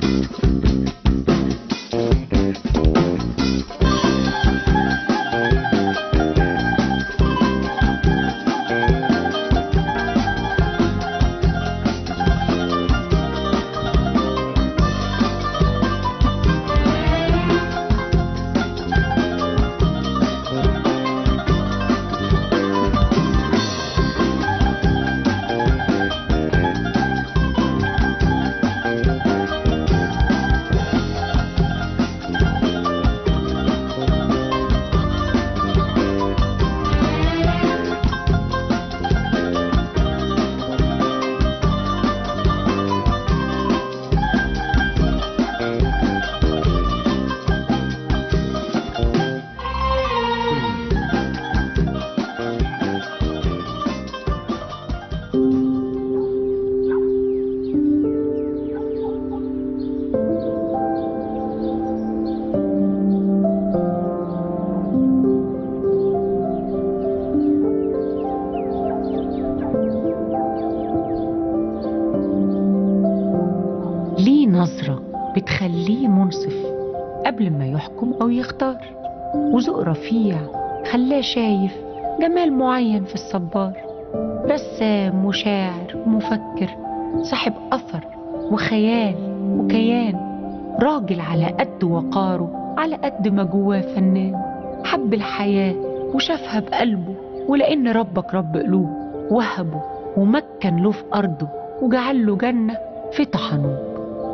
ليه نظرة بتخليه منصف قبل ما يحكم أو يختار وذوق رفيع خلاه شايف جمال معين في الصبار رسام وشاعر ومفكر صاحب أثر وخيال وكيان راجل على قد وقاره على قد ما جواه فنان حب الحياة وشافها بقلبه ولأن ربك رب قلوب وهبه ومكن له في أرضه وجعل له جنة في طحنوه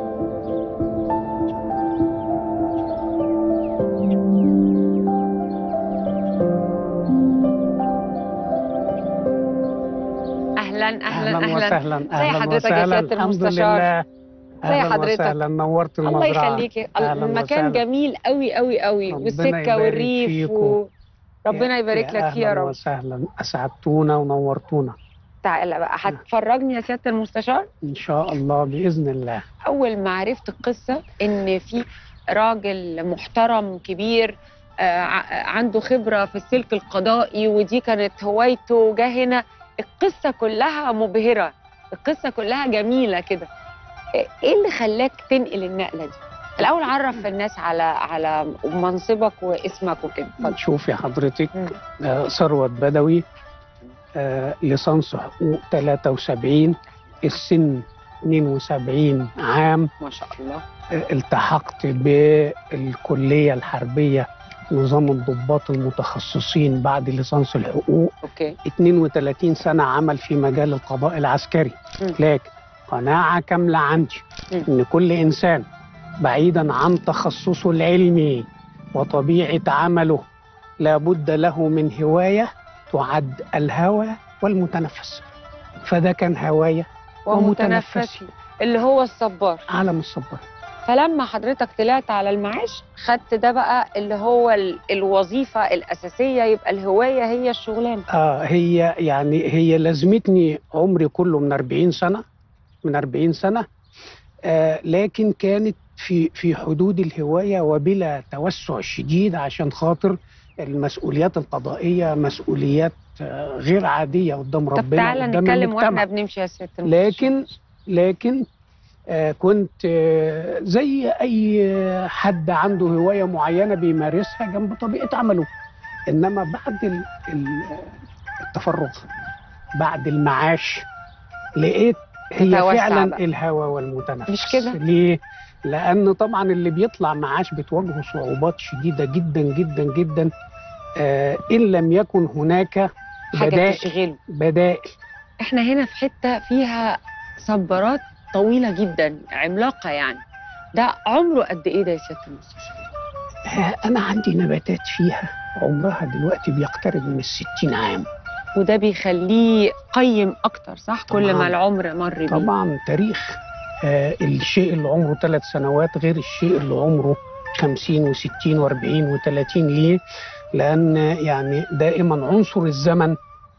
اهلا اهلا اهلا اهلا وسهلا زي اهلا حضرتك يا وسهلا سيادة الحمد المستشار. لله زي اهلا حضرتك. وسهلا نورت الله المزرعه يخليكي أهلاً المكان وسهلاً. جميل قوي قوي قوي ربنا والسكه يبارك والريف فيكم. و... ربنا يا- يبارك لك فيه يا اهلا رب وسهلا اسعدتونا ونورتونا تعالى بقى هتفرجني يا سياده المستشار ان شاء الله باذن الله اول ما عرفت القصه ان في راجل محترم كبير آه، ع- عنده خبره في السلك القضائي ودي كانت هوايته وجا هنا القصه كلها مبهره القصه كلها جميله كده ايه اللي خلاك تنقل النقله دي الاول عرف الناس على على منصبك واسمك وكده اتفضل شوفي حضرتك مم. آه، ثروت بدوي آه، ليسانس حقوق 73 السن 72 عام ما شاء الله آه، التحقت بالكلية الحربية نظام الضباط المتخصصين بعد ليسانس الحقوق اوكي 32 سنة عمل في مجال القضاء العسكري مم. لكن قناعة كاملة عندي مم. إن كل إنسان بعيدا عن تخصصه العلمي وطبيعة عمله لابد له من هواية تعد الهوى والمتنفس فده كان هواية ومتنفسي اللي هو الصبار عالم الصبر فلما حضرتك طلعت على المعاش خدت ده بقى اللي هو ال- الوظيفه الاساسيه يبقى الهوايه هي الشغلانه آه هي يعني هي لازمتني عمري كله من 40 سنة من 40 سنة آه لكن كانت في في حدود الهواية وبلا توسع شديد عشان خاطر المسؤوليات القضائية مسؤوليات آه غير عادية قدام طب ربنا تعالى قدام نتكلم المجتمع. واحنا بنمشي يا ست المستشار. لكن لكن آه كنت آه زي اي حد عنده هوايه معينه بيمارسها جنب طبيعه عمله انما بعد ال- ال- التفرغ بعد المعاش لقيت هي تتوسع فعلا بقى. الهوى والمتنفس مش كده؟ ليه؟ لان طبعا اللي بيطلع معاش بتواجهه صعوبات شديده جدا جدا جدا آه ان لم يكن هناك حاجه بدائل تشغله بدائل احنا هنا في حته فيها صبارات طويله جدا عملاقه يعني ده عمره قد ايه ده يا ست المستشار آه، أنا عندي نباتات فيها عمرها دلوقتي بيقترب من الستين عام وده بيخليه قيم اكتر صح كل طبعاً. ما العمر مر بيه طبعا تاريخ آه الشيء اللي عمره ثلاث سنوات غير الشيء اللي عمره خمسين وستين واربعين وثلاثين ليه؟ لأن يعني دائما عنصر الزمن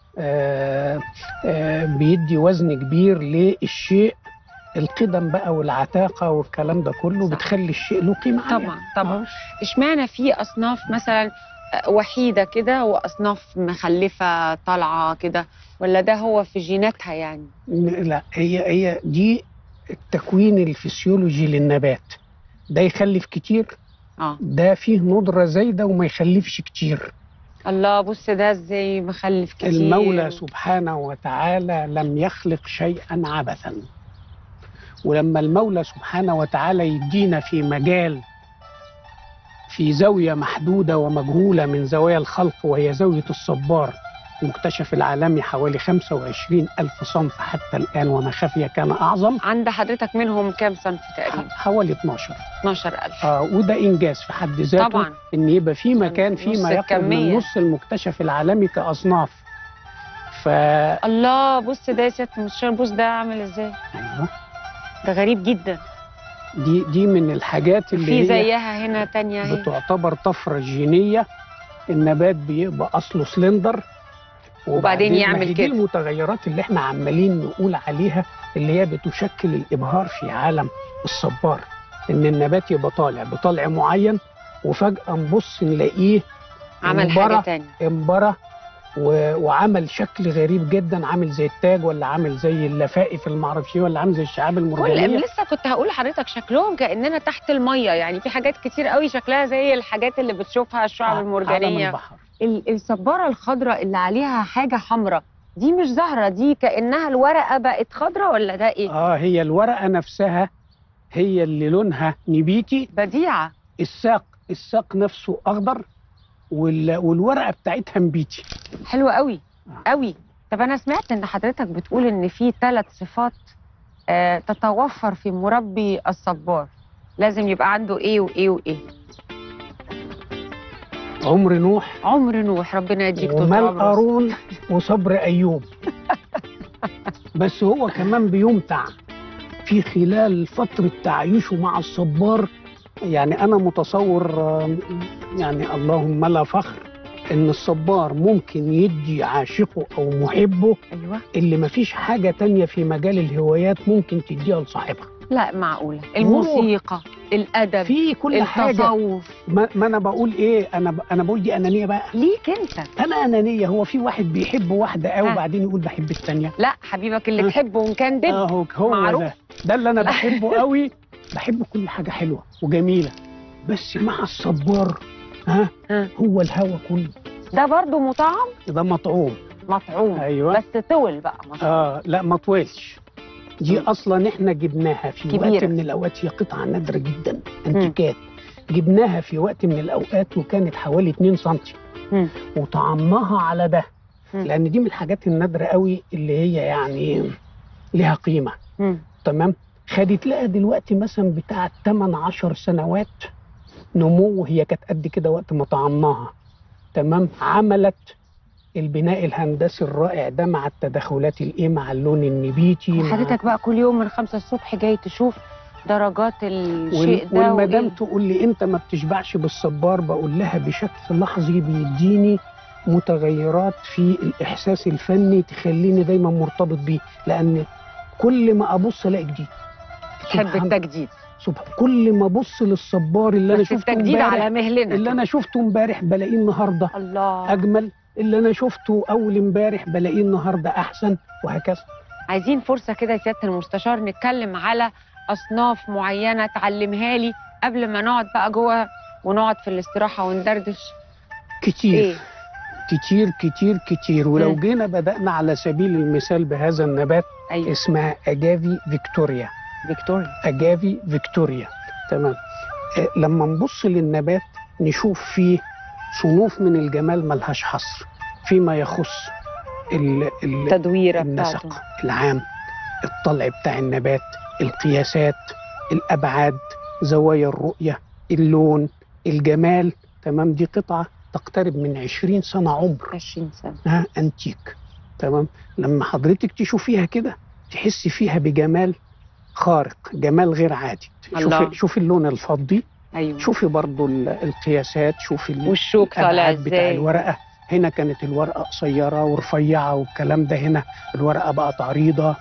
آه آه بيدي وزن كبير للشيء القدم بقى والعتاقة والكلام ده كله صح. بتخلي الشيء له قيمة عالية. طبعا طبعا آه. اشمعنى في اصناف مثلا وحيده كده واصناف مخلفه طالعه كده ولا ده هو في جيناتها يعني لا هي هي دي التكوين الفسيولوجي للنبات ده يخلف كتير اه ده فيه ندرة زايدة وما يخلفش كتير الله بص ده ازاي مخلف كتير المولى سبحانه وتعالى لم يخلق شيئا عبثا ولما المولى سبحانه وتعالى يدينا في مجال في زاوية محدودة ومجهولة من زوايا الخلق وهي زاوية الصبار مكتشف العالمي حوالي 25 ألف صنف حتى الآن وما خفي كان أعظم عند حضرتك منهم كام صنف تقريبا حوالي 12 12000 آه وده إنجاز في حد ذاته طبعا إن يبقى في مكان فيه نص ما يقرب من الكمية. نص المكتشف العالمي كأصناف ف الله بص ده يا سياده المستشار بص ده عامل ازاي أيوه ده غريب جدا دي دي من الحاجات اللي في هي زيها هنا تانية اهي بتعتبر طفرة جينية النبات بيبقى أصله سلندر وبعدين ما يعمل هي دي كده. المتغيرات اللي احنا عمالين نقول عليها اللي هي بتشكل الإبهار في عالم الصبار إن النبات يبقى طالع بطلع معين وفجأة نبص نلاقيه عمل انبرى- حاجه تانية انبرى و... وعمل شكل غريب جدا عامل زي التاج ولا عامل زي اللفائف المعرفش ايه ولا عامل زي الشعاب كل المرجانية لسه كنت هقول لحضرتك شكلهم كاننا تحت الميه يعني في حاجات كتير قوي شكلها زي الحاجات اللي بتشوفها الشعب عالم المرجانيه البحر ال- الصباره الخضراء اللي عليها حاجه حمراء دي مش زهره دي كانها الورقه بقت خضراء ولا ده ايه اه هي الورقة نفسها هي اللي لونها نبيتي بديعه الساق الساق نفسه اخضر وال... والورقه بتاعتها نبيتي حلوه قوي آه. قوي طب انا سمعت ان حضرتك بتقول ان في ثلاث صفات آه تتوفر في مربي الصبار لازم يبقى عنده ايه وايه وايه عمر نوح عمر نوح ربنا يديك طول ومال العمر قارون وصبر ايوب بس هو كمان بيمتع في خلال فتره تعايشه مع الصبار يعني انا متصور آه، يعني اللهم لا فخر ان الصبار ممكن يدي عاشقه او محبه ايوه اللي مفيش حاجه تانية في مجال الهوايات ممكن تديها لصاحبها لا معقوله الموسيقى الادب في كل حاجه التصوف ما, ما انا بقول ايه انا ب... انا بقول دي انانيه بقى ليك انت انا انانيه هو في واحد بيحب واحده قوي ها. وبعدين يقول بحب الثانيه لا حبيبك اللي آه. تحبه وان كان دب اهو هو معروف. ده ده اللي انا بحبه قوي بحب كل حاجه حلوه وجميله بس مع الصبار ها ها. هو الهوى كله ده برضو مطعم ده مطعوم مطعوم ايوه بس طول بقى مطعم. اه لا ما طولش دي اصلا احنا جبناها في كبيرة. وقت من الاوقات هي قطعه نادره جدا انتيكات جبناها في وقت من الاوقات وكانت حوالي 2 سم مم. وطعمناها على ده مم. لان دي من الحاجات النادره قوي اللي هي يعني لها قيمه مم. تمام خدت لها دلوقتي مثلا بتاع 8 10 سنوات نمو هي كانت قد كده وقت ما طعمناها تمام عملت البناء الهندسي الرائع ده مع التدخلات الايه مع اللون النبيتي مع حضرتك بقى كل يوم من خمسة الصبح جاي تشوف درجات الشيء وال- ده والمدام وإيه؟ تقول لي انت ما بتشبعش بالصبار بقول لها بشكل لحظي بيديني متغيرات في الاحساس الفني تخليني دايما مرتبط بيه لان كل ما ابص الاقي جديد تحب سبحان- التجديد سبحان كل ما ابص للصبار اللي انا بس شفته التجديد امبارح على مهلنا اللي انا شفته امبارح بلاقيه النهارده الله اجمل اللي انا شفته اول امبارح بلاقيه النهارده احسن وهكذا عايزين فرصة كده يا سيادة المستشار نتكلم على أصناف معينة تعلمها لي قبل ما نقعد بقى جوه ونقعد في الاستراحة وندردش كتير إيه؟ كتير كتير كتير ولو مم. جينا بدأنا على سبيل المثال بهذا النبات أيوه اسمها أجافي فيكتوريا فيكتوريا أجافي فيكتوريا تمام آه، لما نبص للنبات نشوف فيه صنوف من الجمال ملهاش حصر فيما يخص ال ال التدويرة النسق بتاعته العام الطلع بتاع النبات القياسات الأبعاد زوايا الرؤية اللون الجمال تمام دي قطعة تقترب من 20 سنة عمر 20 سنة ها انتيك تمام لما حضرتك تشوفيها كده تحسي فيها بجمال خارق جمال غير عادي الله. شوفي شوفي اللون الفضي أيوه شوفي برضو ال- القياسات شوفي ال- والشوك طالع الأبعاد بتاع إزاي الورقه هنا كانت الورقه قصيره ورفيعه والكلام ده هنا الورقه بقت عريضه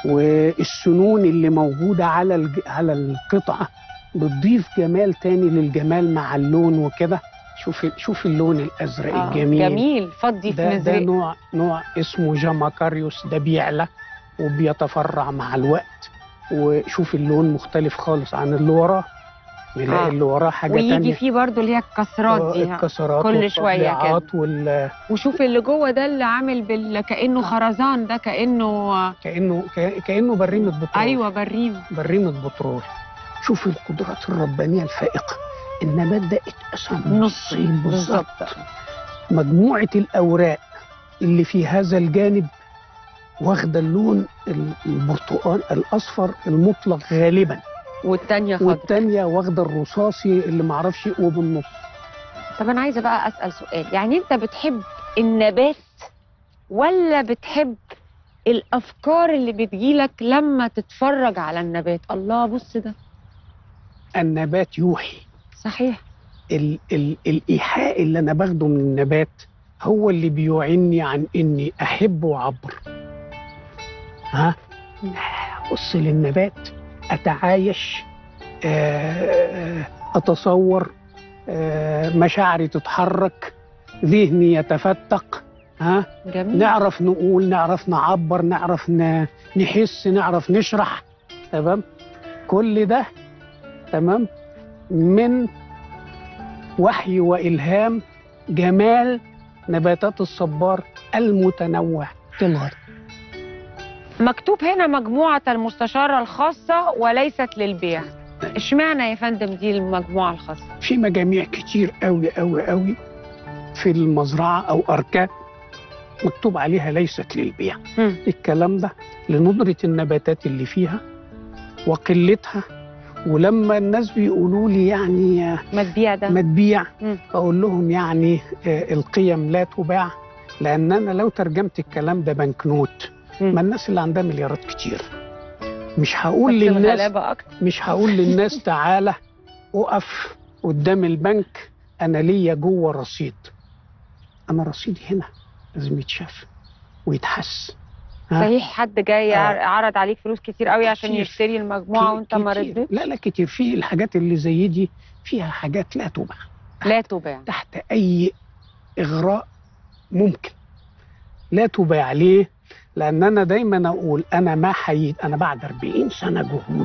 والسنون اللي موجوده على الج... على القطعه بتضيف جمال تاني للجمال مع اللون وكده شوفي شوفي اللون الازرق آه، الجميل جميل فضي في ده ده مزرق نوع نوع اسمه جاماكاريوس ده بيعلى وبيتفرع مع الوقت وشوف اللون مختلف خالص عن اللي وراه نلاقي آه. اللي وراه حاجه ويجي تانية فيه برضو اللي هي الكسرات دي الكسرات كل شوية كده. والتطبيعات وال... وشوف اللي جوه ده اللي عامل بال... كانه خرزان ده كانه كانه ك- كانه بريمه بترول ايوه بريم بريمه بترول شوف القدرات الربانيه الفائقه النبات ده اتقسم نصين بالظبط مجموعه الاوراق اللي في هذا الجانب واخده اللون ال- البرتقال الاصفر المطلق غالبا والتانية خضر والتانيه واخده الرصاصي اللي معرفش ايه بالنص طب انا عايزه بقى اسال سؤال يعني انت بتحب النبات ولا بتحب الافكار اللي بتجيلك لما تتفرج على النبات الله بص ده النبات يوحي صحيح ال ال الايحاء اللي انا باخده من النبات هو اللي بيعني عن اني احب واعبر ها ابص للنبات اتعايش آه، اتصور آه، مشاعري تتحرك ذهني يتفتق ها جميل نعرف نقول نعرف نعبر نعرف ن- نحس نعرف نشرح تمام كل ده تمام من وحي والهام جمال نباتات الصبار المتنوع في الغرب مكتوب هنا مجموعه المستشاره الخاصه وليست للبيع اشمعنى يا فندم دي المجموعه الخاصه في مجاميع كتير قوي قوي قوي في المزرعه او اركان مكتوب عليها ليست للبيع مم. الكلام ده لندرة النباتات اللي فيها وقلتها ولما الناس بيقولوا لي يعني ما تبيع ده ما تبيع مم. اقول لهم يعني آه، القيم لا تباع لان انا لو ترجمت الكلام ده بنكنوت مم. ما الناس اللي عندها مليارات كتير مش هقول بس للناس الغلابه اكتر مش هقول للناس تعالى اقف قدام البنك انا ليا جوه رصيد انا رصيدي هنا لازم يتشاف ويتحس ها؟ صحيح حد جاي آه. عرض عليك فلوس كتير قوي عشان كتير. يشتري المجموعه كي- وانت ما كتير. رضيتش لا لا كتير في الحاجات اللي زي دي فيها حاجات لا تباع لا تباع تحت اي اغراء ممكن لا تباع ليه لان انا دايما اقول انا ما حييت انا بعد 40 سنه جهود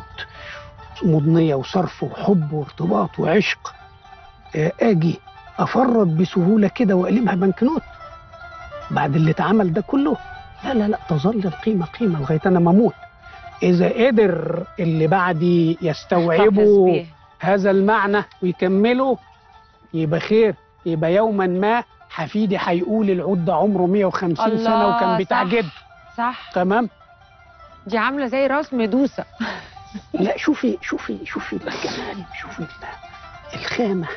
مضنيه وصرف وحب وارتباط وعشق آه، اجي افرط بسهوله كده واقلبها بنكنوت بعد اللي اتعمل ده كله لا لا لا تظل القيمه قيمه لغايه انا ما اموت اذا قدر اللي بعدي احتفظ يستوعبوا بيه. هذا المعنى ويكملوا يبقى خير يبقى يوما ما حفيدي هيقول العود ده عمره 150 سنه الله، وكان بتاع صح. جد صح تمام دي عامله زي راس ميدوسا لا شوفي شوفي شوفي الجمال شوفي ال- الخامه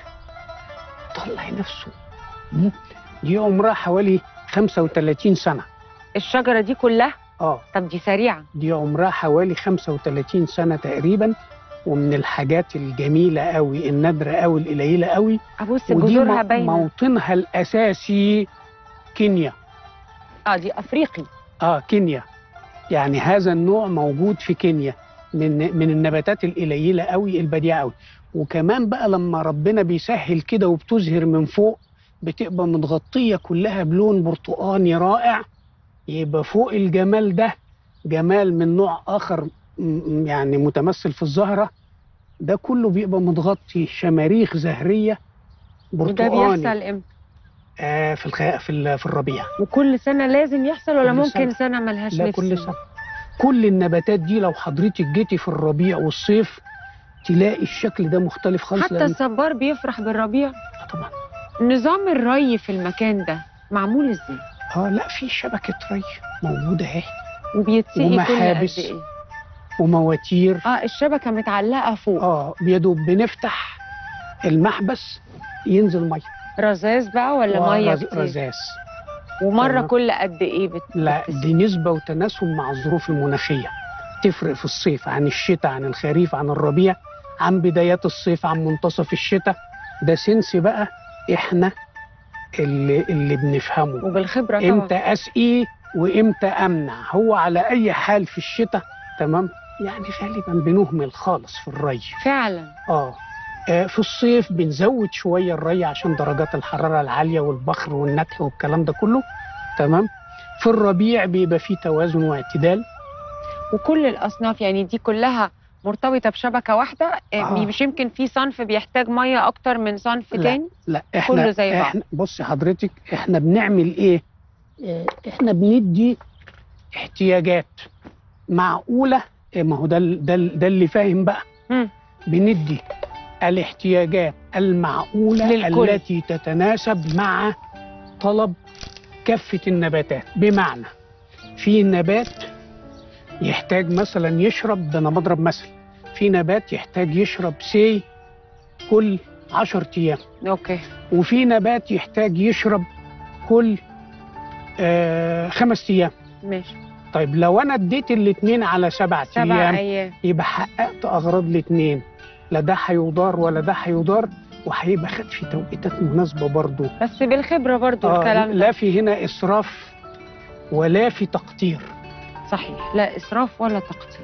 طلع نفسه مم. دي عمرها حوالي 35 سنه الشجره دي كلها اه طب دي سريعه دي عمرها حوالي 35 سنه تقريبا ومن الحاجات الجميله قوي النادره قوي القليله قوي ابص ودي جذورها مو- باينه موطنها الاساسي كينيا اه دي افريقي اه كينيا يعني هذا النوع موجود في كينيا من من النباتات القليله قوي البديعه قوي وكمان بقى لما ربنا بيسهل كده وبتزهر من فوق بتبقى متغطيه كلها بلون برتقاني رائع يبقى فوق الجمال ده جمال من نوع اخر م- م- يعني متمثل في الزهره ده كله بيبقى متغطي شماريخ زهريه وده برتقاني بيحصل امتى آه في الخ... في, ال... في الربيع وكل سنه لازم يحصل ولا كل ممكن سنة. سنه ملهاش لا نفس كل سنة كل النباتات دي لو حضرتك جيتي في الربيع والصيف تلاقي الشكل ده مختلف خالص حتى لأن- الصبار بيفرح بالربيع آه طبعا نظام الري في المكان ده معمول ازاي اه لا في شبكة ري موجودة اهي وبيتسقي كل قد ومحابس. ايه ومواتير اه الشبكه متعلقه فوق اه بيدوب بنفتح المحبس ينزل ميه رذاذ بقى ولا ميه ورز- كتير رذاذ ومره تمام. كل قد ايه بت... لا بتسقي؟ دي نسبة وتناسب مع الظروف المناخية تفرق في الصيف عن الشتاء عن الخريف عن الربيع عن بدايات الصيف عن منتصف الشتاء ده سنس بقى احنا اللي اللي بنفهمه وبالخبره طبعا امتى اسقي وامتى امنع هو على اي حال في الشتاء تمام يعني غالبا بنهمل خالص في الري فعلا اه آه، في الصيف بنزود شويه الري عشان درجات الحراره العاليه والبخر والنتح والكلام ده كله تمام في الربيع بيبقى فيه توازن واعتدال وكل الاصناف يعني دي كلها مرتبطه بشبكه واحده آه. آه. مش يمكن في صنف بيحتاج ميه اكتر من صنف لا. تاني لا احنا كله زي بعض. احنا بص حضرتك احنا بنعمل ايه اه، احنا بندي احتياجات معقوله اه، ما هو ده ال- ده ال- ده اللي فاهم بقى مم. بندي الاحتياجات المعقوله للكل. التي تتناسب مع طلب كافه النباتات بمعنى في نبات يحتاج مثلا يشرب ده انا بضرب مثل في نبات يحتاج يشرب سي كل 10 ايام اوكي وفي نبات يحتاج يشرب كل آه خمس ايام ماشي طيب لو انا اديت الاثنين على سبع سبع ايام ايام يبقى حققت اغراض الاثنين لا ده هيضار ولا ده هيضار وهيبقى خد في توقيتات مناسبه برضه بس بالخبره برضو آه الكلام ده لا في هنا اسراف ولا في تقطير صحيح لا اسراف ولا تقصير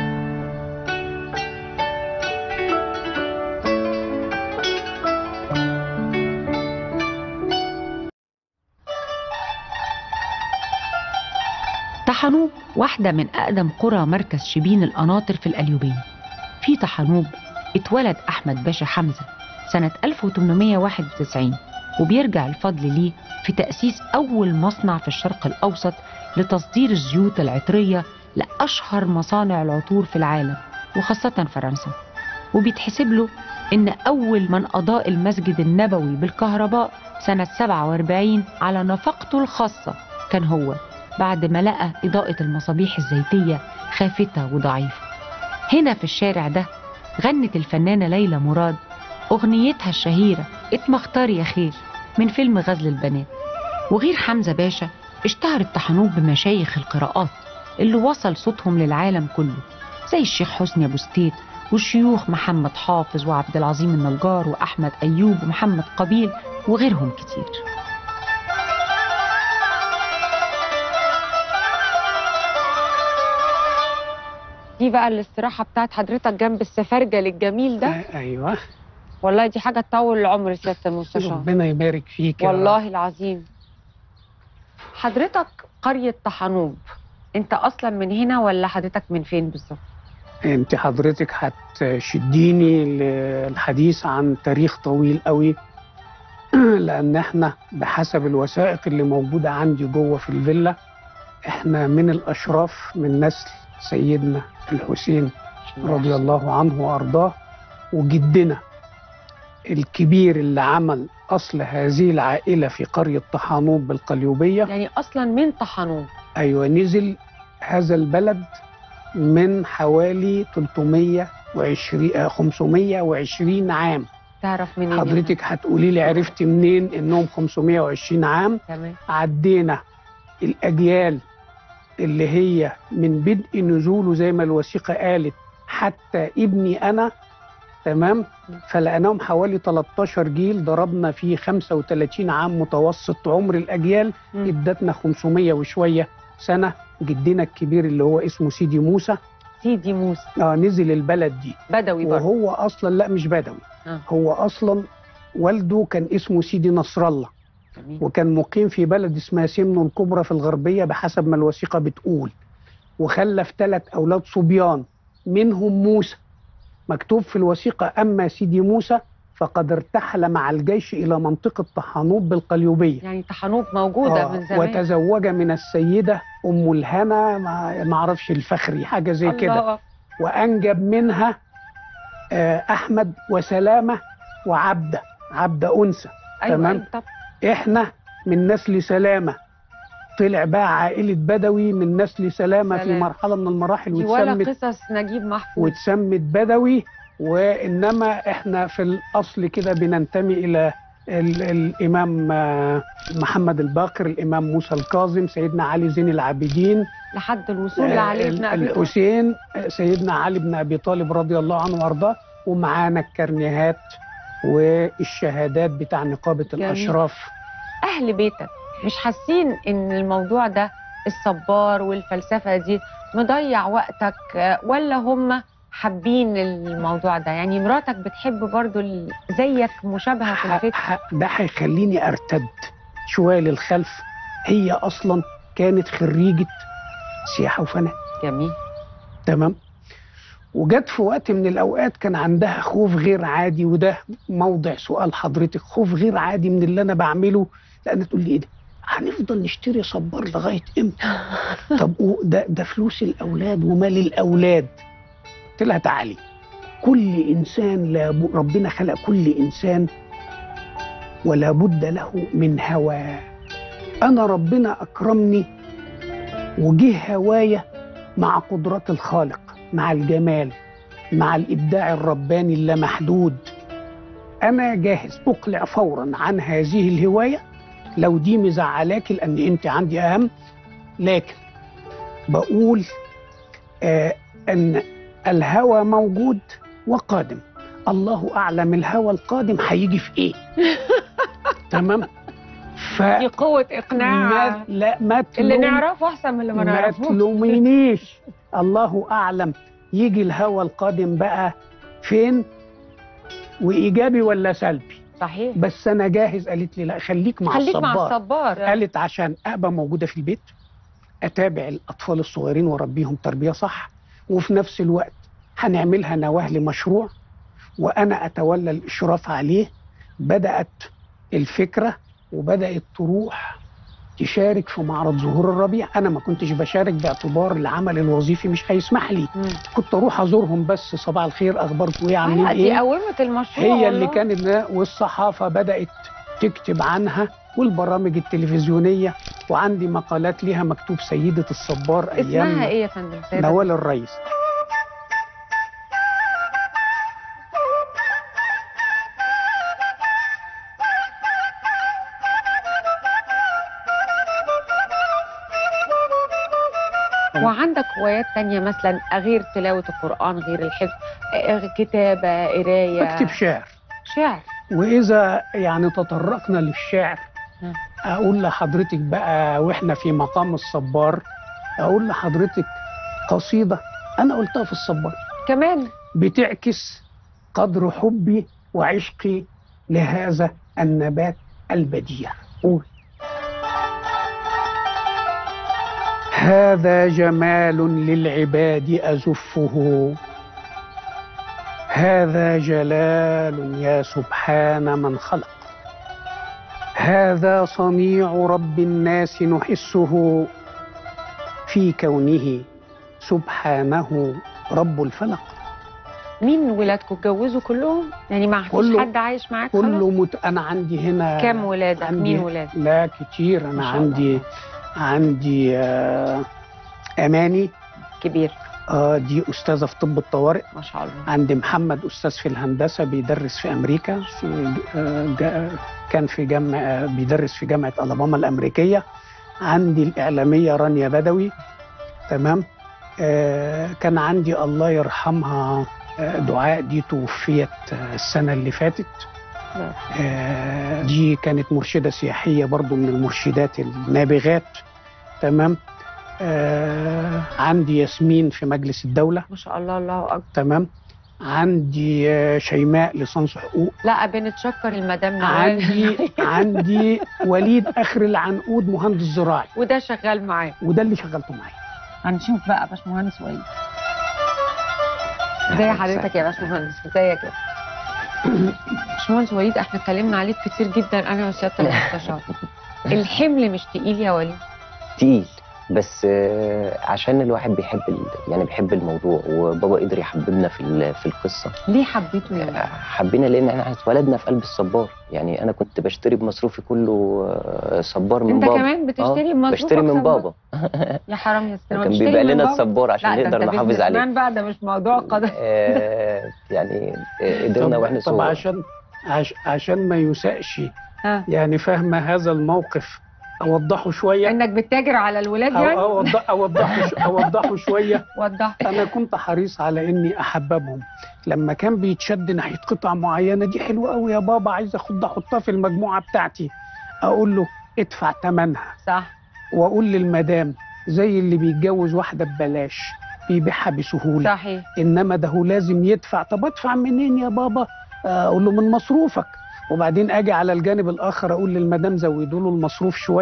طحنوب واحدة من أقدم قرى مركز شبين القناطر في القليوبية في طحنوب اتولد أحمد باشا حمزة سنة 1891 وبيرجع الفضل ليه في تأسيس أول مصنع في الشرق الأوسط لتصدير الزيوت العطرية لأشهر مصانع العطور في العالم وخاصة فرنسا وبيتحسب له إن أول من أضاء المسجد النبوي بالكهرباء سنة 47 على نفقته الخاصة كان هو بعد ما لقى إضاءة المصابيح الزيتية خافتة وضعيفة هنا في الشارع ده غنت الفنانة ليلى مراد أغنيتها الشهيرة اتمختار يا خير من فيلم غزل البنات وغير حمزة باشا اشتهر الطحنوب بمشايخ القراءات اللي وصل صوتهم للعالم كله زي الشيخ حسني أبو ستيت والشيوخ محمد حافظ وعبد العظيم النجار وأحمد أيوب ومحمد قبيل وغيرهم كتير دي بقى الاستراحه بتاعت حضرتك جنب السفرجل الجميل ده آه ايوه والله دي حاجه تطول العمر سياده المستشار ربنا يبارك فيك يا رب. والله العظيم حضرتك قريه طحنوب انت اصلا من هنا ولا حضرتك من فين بالظبط انت حضرتك هتشديني للحديث عن تاريخ طويل قوي لان احنا بحسب الوثائق اللي موجوده عندي جوه في الفيلا احنا من الاشراف من نسل سيدنا الحسين رضي الله عنه وارضاه وجدنا الكبير اللي عمل اصل هذه العائله في قريه طحانوب بالقليوبيه يعني اصلا من طحنوب ايوه نزل هذا البلد من حوالي 320 آه، 520 عام تعرف منين حضرتك هتقولي لي عرفت منين انهم 520 عام تمام عدينا الاجيال اللي هي من بدء نزوله زي ما الوثيقه قالت حتى ابني انا تمام فلقيناهم حوالي 13 جيل ضربنا فيه 35 عام متوسط عمر الاجيال مم. ادتنا 500 وشويه سنه جدنا الكبير اللي هو اسمه سيدي موسى سيدي موسى اه نزل البلد دي بدوي برضه وهو اصلا لا مش بدوي آه. هو اصلا والده كان اسمه سيدي نصر الله جميل. وكان مقيم في بلد اسمها سمنو الكبرى في الغربيه بحسب ما الوثيقه بتقول وخلف ثلاث اولاد صبيان منهم موسى مكتوب في الوثيقه اما سيدي موسى فقد ارتحل مع الجيش الى منطقه طحانوب بالقليوبيه يعني طحنوب موجوده آه، من زمان وتزوج من السيده ام الهنا ما ما اعرفش الفخري حاجه زي كده الله. وانجب منها آه، احمد وسلامه وعبده عبده انثى أيوة تمام. أيوة طب احنا من نسل سلامه طلع بقى عائله بدوي من نسل سلامه في سلام. مرحله من المراحل دي ولا واتسمت قصص نجيب محفوظ واتسمت بدوي وانما احنا في الاصل كده بننتمي الى ال الامام آه، محمد الباقر الامام موسى الكاظم سيدنا علي زين العابدين لحد الوصول آه، لعلي بن ابي طالب الحسين آه، سيدنا علي بن ابي طالب رضي الله عنه وارضاه ومعانا الكرنيهات والشهادات بتاع نقابه جميل. الاشراف اهل بيتك مش حاسين ان الموضوع ده الصبار والفلسفه دي مضيع وقتك آه، ولا هم حابين الموضوع ده يعني مراتك بتحب برضو ال- زيك مشابهه في ح- الفكر ح- ده هيخليني ارتد شويه للخلف هي اصلا كانت خريجه سياحه وفنادق جميل تمام وجت في وقت من الاوقات كان عندها خوف غير عادي وده موضع سؤال حضرتك خوف غير عادي من اللي انا بعمله لان تقول لي ايه ده هنفضل نشتري صبار لغايه امتى طب و- ده ده فلوس الاولاد ومال الاولاد قلت لها تعالي كل انسان لاب- ربنا خلق كل انسان ولا بد له من هوى انا ربنا اكرمني وجه هوايا مع قدرات الخالق مع الجمال مع الابداع الرباني اللامحدود انا جاهز اقلع فورا عن هذه الهوايه لو دي مزعلاكي لان انت عندي اهم لكن بقول آه ان الهوى موجود وقادم الله اعلم الهوى القادم هيجي في ايه تمام ف دي قوه اقناع ما لا ما اللي تلوم- نعرفه احسن من اللي ما ما نعرفوش تلومينيش الله اعلم يجي الهوى القادم بقى فين وايجابي ولا سلبي صحيح بس انا جاهز قالت لي لا خليك مع خليك مع الصبار الصبار قالت عشان ابقى موجوده في البيت اتابع الاطفال الصغيرين واربيهم تربيه صح وفي نفس الوقت هنعملها نواه لمشروع وانا اتولى الاشراف عليه بدات الفكره وبدات تروح تشارك في معرض زهور الربيع انا ما كنتش بشارك باعتبار العمل الوظيفي مش هيسمح لي مم. كنت اروح ازورهم بس صباح الخير اخباركم ايه عاملين آه، دي ايه قومت المشروع هي اللي والله. كانت والصحافة بدأت تكتب عنها والبرامج التلفزيونية وعندي مقالات ليها مكتوب سيدة الصبار اسمها أيام ايه يا فندم سيدة؟ نوال الرئيس وعندك هوايات تانية مثلا غير تلاوة القرآن غير الحفظ آه، كتابة قراية بكتب شعر شعر وإذا يعني تطرقنا للشعر مم. أقول لحضرتك بقى وإحنا في مقام الصبار أقول لحضرتك قصيدة أنا قلتها في الصبار كمان بتعكس قدر حبي وعشقي لهذا النبات البديع قول هذا جمال للعباد أزفه هذا جلال يا سبحان من خلق هذا صنيع رب الناس نحسه في كونه سبحانه رب الفلق مين ولادكم اتجوزوا كلهم؟ يعني ما فيش كله- حد عايش معاك خلاص؟ كله مت... انا عندي هنا كام ولادك؟ عندي- مين ولاد؟ لا كتير ما انا شاء عندي الله. عندي آه اماني كبير آه دي استاذه في طب الطوارئ ما شاء الله عندي محمد استاذ في الهندسه بيدرس في امريكا في آه جا- كان في جامعه آه بيدرس في جامعه الاباما الامريكيه عندي الاعلاميه رانيا بدوي تمام آه كان عندي الله يرحمها آه دعاء دي توفيت آه السنه اللي فاتت نعم. آه، دي كانت مرشدة سياحية برضو من المرشدات النابغات تمام آه، عندي ياسمين في مجلس الدولة ما شاء الله الله اكبر تمام عندي آه، شيماء لصنص حقوق لا بنتشكر المدام نوال عندي عندي وليد اخر العنقود مهندس زراعي وده شغال معاه وده اللي شغلته معايا هنشوف بقى باشمهندس وليد ازي حضرتك يا باشمهندس ازيك يا باشمهندس وليد احنا اتكلمنا عليك كتير جدا انا وسياده المستشار الحمل مش تقيل يا وليد تقيل بس آه، عشان الواحد بيحب ال... يعني بيحب الموضوع وبابا قدر يحببنا في ال- في القصه ليه حبيته يا آه، وليد؟ حبينا لان احنا اتولدنا في قلب الصبار يعني انا كنت بشتري بمصروفي كله آه، صبار من انت بابا كمان بتشتري بمصروفك بشتري من صبار؟ بابا يا حرام يا ستنا كان بيبقى لنا الصبار عشان لا ده نقدر انت نحافظ business عليه man بقى ده مش موضوع قضاء آه، يعني آه، قدرنا طب, واحنا طب صغار عشان عش عشان ما يسأش ها. يعني فاهمة هذا الموقف أوضحه شوية انك بتتاجر على الولاد أو يعني أوضح أوضحه ش- أوضحه شوية وضح انا كنت حريص على اني احببهم لما كان بيتشد ناحيه قطعه معينه دي حلوه قوي يا بابا عايز اخد احطها في المجموعه بتاعتي اقول له ادفع ثمنها صح واقول للمدام زي اللي بيتجوز واحده ببلاش بيبيعها بسهوله صحيح انما ده هو لازم يدفع طب ادفع منين يا بابا اقول له من مصروفك وبعدين اجي على الجانب الاخر اقول للمدام زودوا له المصروف شويه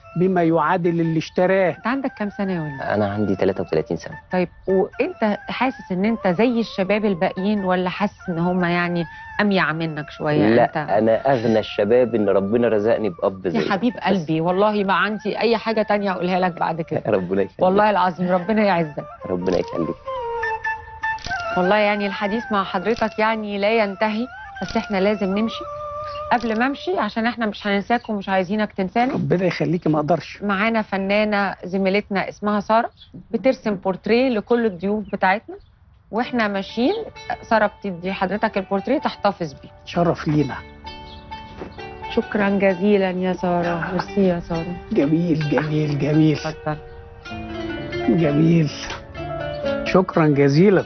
بما يعادل اللي اشتراه انت عندك كام سنه يا ولد انا عندي 33 سنه طيب وانت حاسس ان انت زي الشباب الباقيين ولا حاسس ان هم يعني اميع منك شويه لا انت انا اغنى الشباب ان ربنا رزقني باب زي يا حبيب قلبي والله ما عندي اي حاجه تانية اقولها لك بعد كده ربنا يخليك والله العظيم ربنا يعزك ربنا يخليك والله يعني الحديث مع حضرتك يعني لا ينتهي بس احنا لازم نمشي قبل ما امشي عشان احنا مش هننساك ومش عايزينك تنسانا ربنا يخليكي ما اقدرش معانا فنانه زميلتنا اسمها ساره بترسم بورتريه لكل الضيوف بتاعتنا واحنا ماشيين ساره بتدي حضرتك البورتريه تحتفظ بيه شرف لينا شكرا جزيلا يا ساره ميرسي يا ساره جميل جميل جميل اتفضل جميل شكرا جزيلا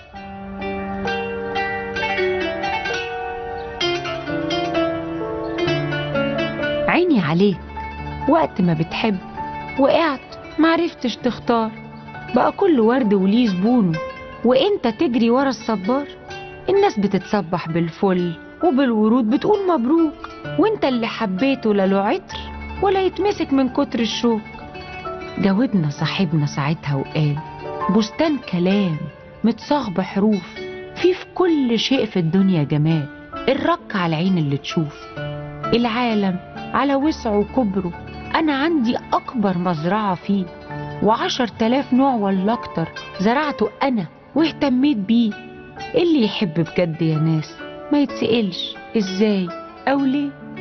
عيني عليك وقت ما بتحب وقعت معرفتش تختار بقى كل ورد وليه زبونه وانت تجري ورا الصبار الناس بتتصبح بالفل وبالورود بتقول مبروك وانت اللي حبيته لا له عطر ولا يتمسك من كتر الشوك جاوبنا صاحبنا ساعتها وقال بستان كلام متصاغ بحروف فيه في كل شيء في الدنيا جمال الرك على العين اللي تشوف العالم على وسعه وكبره أنا عندي أكبر مزرعة فيه وعشر تلاف نوع ولا أكتر زرعته أنا واهتميت بيه اللي يحب بجد يا ناس ما يتسألش إزاي أو ليه